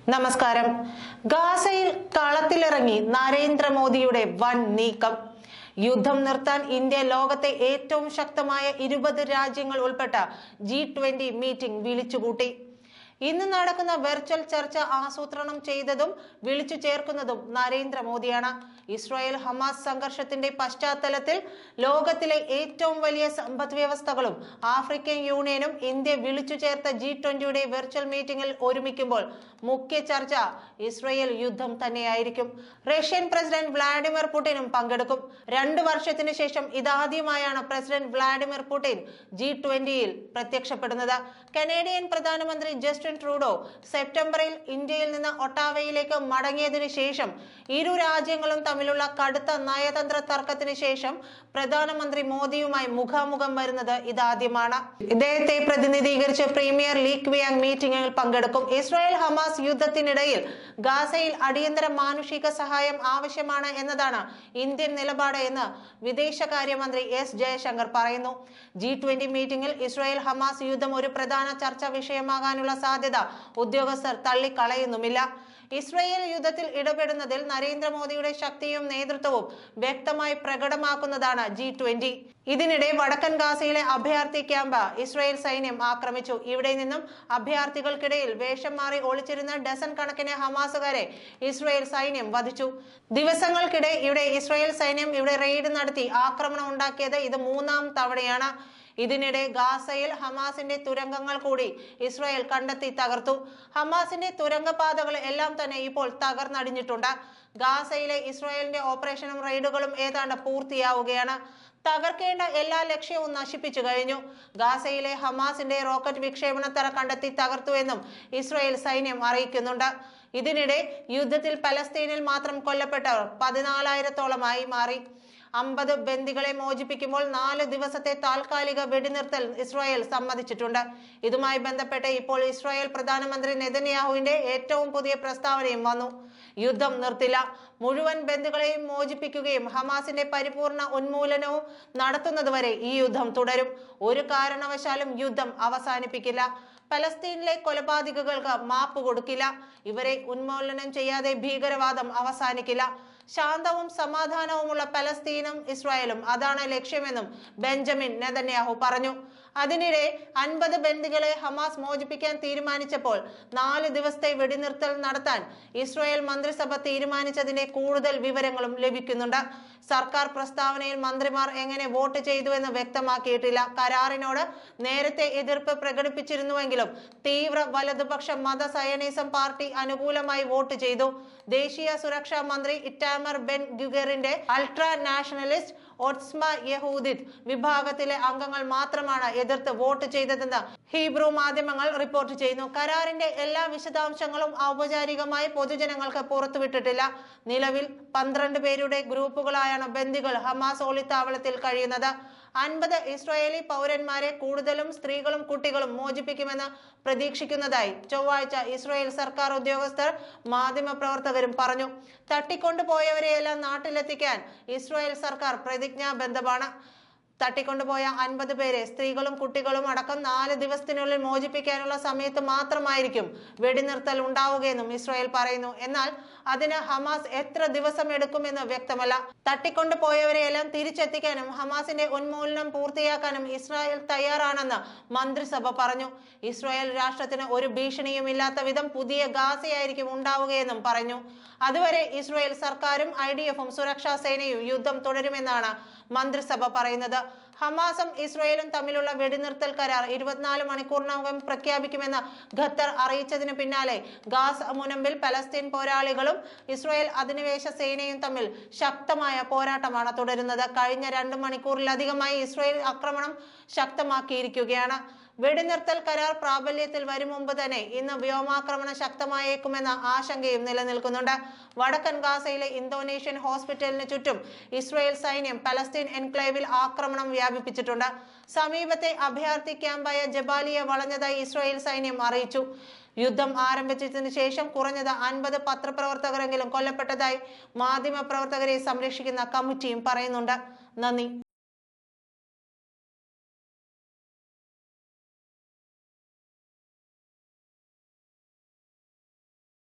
നമസ്കാരം ഗാസയിൽ കളത്തിലിറങ്ങി നരേന്ദ്രമോദിയുടെ വൻ നീക്കം യുദ്ധം നിർത്താൻ ഇന്ത്യ ലോകത്തെ ഏറ്റവും ശക്തമായ ഇരുപത് രാജ്യങ്ങൾ ഉൾപ്പെട്ട ജി ട്വന്റി മീറ്റിംഗ് വിളിച്ചുകൂട്ടി ഇന്ന് നടക്കുന്ന വെർച്വൽ ചർച്ച ആസൂത്രണം ചെയ്തതും വിളിച്ചു ചേർക്കുന്നതും നരേന്ദ്രമോദിയാണ് ഇസ്രായേൽ ഹമാസ് സംഘർഷത്തിന്റെ പശ്ചാത്തലത്തിൽ ലോകത്തിലെ ഏറ്റവും വലിയ സമ്പദ് വ്യവസ്ഥകളും ആഫ്രിക്കൻ യൂണിയനും ഇന്ത്യ വിളിച്ചു ചേർത്ത ജി ട്വന്റിയുടെ വെർച്വൽ മീറ്റിംഗിൽ ഒരുമിക്കുമ്പോൾ മുഖ്യ ചർച്ച ഇസ്രായേൽ യുദ്ധം തന്നെയായിരിക്കും റഷ്യൻ പ്രസിഡന്റ് വ്ളാഡിമിർ പുടിനും പങ്കെടുക്കും രണ്ടു വർഷത്തിനു ശേഷം ഇതാദ്യമായാണ് പ്രസിഡന്റ് വ്ളാഡിമിർ പുടിൻ ജി ട്വന്റിയിൽ പ്രത്യക്ഷപ്പെടുന്നത് കനേഡിയൻ പ്രധാനമന്ത്രി ജസ്റ്റിൻ ട്രൂഡോ സെപ്റ്റംബറിൽ ഇന്ത്യയിൽ നിന്ന് ഒട്ടാവയിലേക്ക് മടങ്ങിയതിനു ശേഷം ഇരു രാജ്യങ്ങളും തമ്മിലുള്ള കടുത്ത നയതന്ത്ര തർക്കത്തിന് ശേഷം പ്രധാനമന്ത്രി മോദിയുമായി മുഖാമുഖം വരുന്നത് ഇതാദ്യമാണ് ഇദ്ദേഹത്തെ പ്രതിനിധീകരിച്ച് പ്രീമിയർ ലീഗ് വിയാങ് മീറ്റിംഗിൽ പങ്കെടുക്കും ഇസ്രായേൽ ഹമാസ് യുദ്ധത്തിനിടയിൽ ഗാസയിൽ അടിയന്തര മാനുഷിക സഹായം ആവശ്യമാണ് എന്നതാണ് ഇന്ത്യൻ നിലപാട് എന്ന് വിദേശകാര്യമന്ത്രി എസ് ജയശങ്കർ പറയുന്നു ജി ട്വന്റി മീറ്റിംഗിൽ ഇസ്രായേൽ ഹമാസ് യുദ്ധം ഒരു പ്രധാന ചർച്ചാ വിഷയമാകാനുള്ള സാധ്യത ഉദ്യോഗസ്ഥർ തള്ളിക്കളയുന്നുമില്ല ഇസ്രായേൽ യുദ്ധത്തിൽ ഇടപെടുന്നതിൽ നരേന്ദ്രമോദിയുടെ ശക്തിയും നേതൃത്വവും വ്യക്തമായി പ്രകടമാക്കുന്നതാണ് ജി ട്വന്റി ഇതിനിടെ വടക്കൻ ഗാസയിലെ അഭയാർത്ഥി ക്യാമ്പ് ഇസ്രായേൽ സൈന്യം ആക്രമിച്ചു ഇവിടെ നിന്നും അഭയാർത്ഥികൾക്കിടയിൽ വേഷം മാറി ഒളിച്ചിരുന്ന ഡസൻ കണക്കിന് ഹമാസുകാരെ ഇസ്രായേൽ സൈന്യം വധിച്ചു ദിവസങ്ങൾക്കിടെ ഇവിടെ ഇസ്രായേൽ സൈന്യം ഇവിടെ റെയ്ഡ് നടത്തി ആക്രമണം ഉണ്ടാക്കിയത് ഇത് മൂന്നാം തവണയാണ് ഇതിനിടെ ഗാസയിൽ ഹമാസിന്റെ തുരങ്കങ്ങൾ കൂടി ഇസ്രായേൽ കണ്ടെത്തി തകർത്തു ഹമാസിന്റെ തുരങ്കപാതകൾ എല്ലാം തന്നെ ഇപ്പോൾ തകർന്നടിഞ്ഞിട്ടുണ്ട് ഗാസയിലെ ഇസ്രായേലിന്റെ ഓപ്പറേഷനും റെയ്ഡുകളും ഏതാണ്ട് പൂർത്തിയാവുകയാണ് തകർക്കേണ്ട എല്ലാ ലക്ഷ്യവും നശിപ്പിച്ചു കഴിഞ്ഞു ഗാസയിലെ ഹമാസിന്റെ റോക്കറ്റ് വിക്ഷേപണത്തറ കണ്ടെത്തി തകർത്തുവെന്നും ഇസ്രായേൽ സൈന്യം അറിയിക്കുന്നുണ്ട് ഇതിനിടെ യുദ്ധത്തിൽ പലസ്തീനിൽ മാത്രം കൊല്ലപ്പെട്ടവർ പതിനാലായിരത്തോളമായി മാറി അമ്പത് ബന്ദികളെ മോചിപ്പിക്കുമ്പോൾ നാല് ദിവസത്തെ താൽക്കാലിക വെടിനിർത്തൽ ഇസ്രായേൽ സമ്മതിച്ചിട്ടുണ്ട് ഇതുമായി ബന്ധപ്പെട്ട് ഇപ്പോൾ ഇസ്രായേൽ പ്രധാനമന്ത്രി നെതന്യാഹുവിന്റെ ഏറ്റവും പുതിയ പ്രസ്താവനയും വന്നു യുദ്ധം നിർത്തില്ല മുഴുവൻ ബന്ദികളെയും മോചിപ്പിക്കുകയും ഹമാസിന്റെ പരിപൂർണ ഉന്മൂലനവും നടത്തുന്നതുവരെ ഈ യുദ്ധം തുടരും ഒരു കാരണവശാലും യുദ്ധം അവസാനിപ്പിക്കില്ല പലസ്തീനിലെ കൊലപാതകങ്ങൾക്ക് മാപ്പ് കൊടുക്കില്ല ഇവരെ ഉന്മൂലനം ചെയ്യാതെ ഭീകരവാദം അവസാനിക്കില്ല ശാന്തവും സമാധാനവുമുള്ള പലസ്തീനും ഇസ്രായേലും അതാണ് ലക്ഷ്യമെന്നും ബെഞ്ചമിൻ നെതന്യാഹു പറഞ്ഞു അതിനിടെ അൻപത് ബന്ദികളെ ഹമാസ് മോചിപ്പിക്കാൻ തീരുമാനിച്ചപ്പോൾ നാല് ദിവസത്തെ വെടിനിർത്തൽ നടത്താൻ ഇസ്രായേൽ മന്ത്രിസഭ തീരുമാനിച്ചതിന്റെ കൂടുതൽ വിവരങ്ങളും ലഭിക്കുന്നുണ്ട് സർക്കാർ പ്രസ്താവനയിൽ മന്ത്രിമാർ എങ്ങനെ വോട്ട് ചെയ്തുവെന്ന് വ്യക്തമാക്കിയിട്ടില്ല കരാറിനോട് നേരത്തെ എതിർപ്പ് പ്രകടിപ്പിച്ചിരുന്നുവെങ്കിലും തീവ്ര വലതുപക്ഷ മത സയനിസം പാർട്ടി അനുകൂലമായി വോട്ട് ചെയ്തു ദേശീയ സുരക്ഷാ മന്ത്രി ഇറ്റാമർ ബെൻ ഗുഗറിന്റെ അൾട്രാ നാഷണലിസ്റ്റ് ഒട്സ്മ യഹൂദിത് വിഭാഗത്തിലെ അംഗങ്ങൾ മാത്രമാണ് എതിർത്ത് വോട്ട് ചെയ്തതെന്ന് ഹീബ്രു മാധ്യമങ്ങൾ റിപ്പോർട്ട് ചെയ്യുന്നു കരാറിന്റെ എല്ലാ വിശദാംശങ്ങളും ഔപചാരികമായി പൊതുജനങ്ങൾക്ക് പുറത്തുവിട്ടിട്ടില്ല നിലവിൽ പന്ത്രണ്ട് പേരുടെ ഗ്രൂപ്പുകളായാണ് ബന്ദികൾ ഹമാസ് ഒളിത്താവളത്തിൽ കഴിയുന്നത് അൻപത് ഇസ്രായേലി പൗരന്മാരെ കൂടുതലും സ്ത്രീകളും കുട്ടികളും മോചിപ്പിക്കുമെന്ന് പ്രതീക്ഷിക്കുന്നതായി ചൊവ്വാഴ്ച ഇസ്രായേൽ സർക്കാർ ഉദ്യോഗസ്ഥർ മാധ്യമപ്രവർത്തകരും പറഞ്ഞു തട്ടിക്കൊണ്ടുപോയവരെയെല്ലാം നാട്ടിലെത്തിക്കാൻ ഇസ്രായേൽ സർക്കാർ പ്രതിജ്ഞാബദ്ധമാണ് തട്ടിക്കൊണ്ടുപോയ അൻപത് പേരെ സ്ത്രീകളും കുട്ടികളും അടക്കം നാല് ദിവസത്തിനുള്ളിൽ മോചിപ്പിക്കാനുള്ള സമയത്ത് മാത്രമായിരിക്കും വെടിനിർത്തൽ ഉണ്ടാവുകയെന്നും ഇസ്രായേൽ പറയുന്നു എന്നാൽ അതിന് ഹമാസ് എത്ര ദിവസം എടുക്കുമെന്ന് വ്യക്തമല്ല തട്ടിക്കൊണ്ടുപോയവരെയെല്ലാം തിരിച്ചെത്തിക്കാനും ഹമാസിന്റെ ഉന്മൂലനം പൂർത്തിയാക്കാനും ഇസ്രായേൽ തയ്യാറാണെന്ന് മന്ത്രിസഭ പറഞ്ഞു ഇസ്രായേൽ രാഷ്ട്രത്തിന് ഒരു ഭീഷണിയും ഇല്ലാത്ത വിധം പുതിയ ഗാസയായിരിക്കും ഉണ്ടാവുകയെന്നും പറഞ്ഞു അതുവരെ ഇസ്രായേൽ സർക്കാരും ഐ ഡി എഫും സുരക്ഷാ സേനയും യുദ്ധം തുടരുമെന്നാണ് മന്ത്രിസഭ പറയുന്നത് ഹമാസും ഇസ്രയേലും തമ്മിലുള്ള വെടിനിർത്തൽ കരാർ ഇരുപത്തിനാല് മണിക്കൂറിനകം പ്രഖ്യാപിക്കുമെന്ന് ഖത്തർ അറിയിച്ചതിന് പിന്നാലെ ഗാസ് മുനമ്പിൽ പലസ്തീൻ പോരാളികളും ഇസ്രായേൽ അധിനിവേശ സേനയും തമ്മിൽ ശക്തമായ പോരാട്ടമാണ് തുടരുന്നത് കഴിഞ്ഞ രണ്ട് മണിക്കൂറിലധികമായി ഇസ്രായേൽ ആക്രമണം ശക്തമാക്കിയിരിക്കുകയാണ് വെടിനിർത്തൽ കരാർ പ്രാബല്യത്തിൽ വരും മുമ്പ് തന്നെ ഇന്ന് വ്യോമാക്രമണം ശക്തമായേക്കുമെന്ന ആശങ്കയും നിലനിൽക്കുന്നുണ്ട് വടക്കൻ ഗാസയിലെ ഇന്തോനേഷ്യൻ ഹോസ്പിറ്റലിന് ചുറ്റും ഇസ്രായേൽ സൈന്യം പലസ്തീൻ എൻക്ലേവിൽ ആക്രമണം വ്യാപിപ്പിച്ചിട്ടുണ്ട് സമീപത്തെ അഭയാർത്ഥി ക്യാമ്പായ ജബാലിയെ വളഞ്ഞതായി ഇസ്രായേൽ സൈന്യം അറിയിച്ചു യുദ്ധം ആരംഭിച്ചതിനു ശേഷം കുറഞ്ഞത് അൻപത് പത്രപ്രവർത്തകരെങ്കിലും കൊല്ലപ്പെട്ടതായി മാധ്യമ പ്രവർത്തകരെ സംരക്ഷിക്കുന്ന കമ്മിറ്റിയും പറയുന്നുണ്ട് നന്ദി